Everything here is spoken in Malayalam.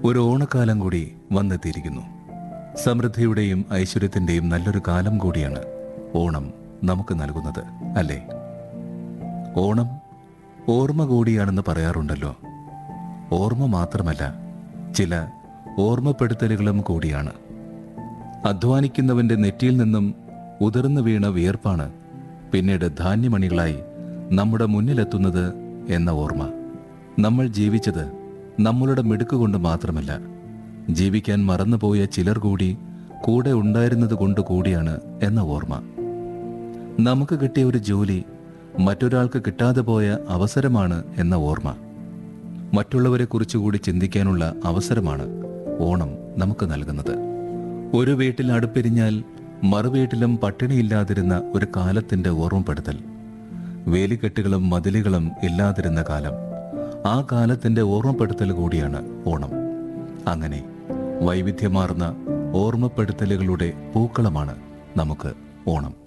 ഒരു ഓണക്കാലം കൂടി വന്നെത്തിയിരിക്കുന്നു സമൃദ്ധിയുടെയും ഐശ്വര്യത്തിന്റെയും നല്ലൊരു കാലം കൂടിയാണ് ഓണം നമുക്ക് നൽകുന്നത് അല്ലേ ഓണം ഓർമ്മ കൂടിയാണെന്ന് പറയാറുണ്ടല്ലോ ഓർമ്മ മാത്രമല്ല ചില ഓർമ്മപ്പെടുത്തലുകളും കൂടിയാണ് അധ്വാനിക്കുന്നവന്റെ നെറ്റിയിൽ നിന്നും ഉതിർന്നു വീണ വിയർപ്പാണ് പിന്നീട് ധാന്യമണികളായി നമ്മുടെ മുന്നിലെത്തുന്നത് എന്ന ഓർമ്മ നമ്മൾ ജീവിച്ചത് നമ്മളുടെ മിടുക്കുകൊണ്ട് മാത്രമല്ല ജീവിക്കാൻ മറന്നുപോയ ചിലർ കൂടി കൂടെ ഉണ്ടായിരുന്നത് കൊണ്ട് കൂടിയാണ് എന്ന ഓർമ്മ നമുക്ക് കിട്ടിയ ഒരു ജോലി മറ്റൊരാൾക്ക് കിട്ടാതെ പോയ അവസരമാണ് എന്ന ഓർമ്മ മറ്റുള്ളവരെ കുറിച്ചുകൂടി ചിന്തിക്കാനുള്ള അവസരമാണ് ഓണം നമുക്ക് നൽകുന്നത് ഒരു വീട്ടിൽ അടുപ്പെരിഞ്ഞാൽ മറുവീട്ടിലും പട്ടിണിയില്ലാതിരുന്ന ഒരു കാലത്തിന്റെ ഓർമ്മപ്പെടുത്തൽ വേലിക്കെട്ടുകളും മതിലുകളും ഇല്ലാതിരുന്ന കാലം ആ കാലത്തിന്റെ ഓർമ്മപ്പെടുത്തൽ കൂടിയാണ് ഓണം അങ്ങനെ വൈവിധ്യമാർന്ന ഓർമ്മപ്പെടുത്തലുകളുടെ പൂക്കളമാണ് നമുക്ക് ഓണം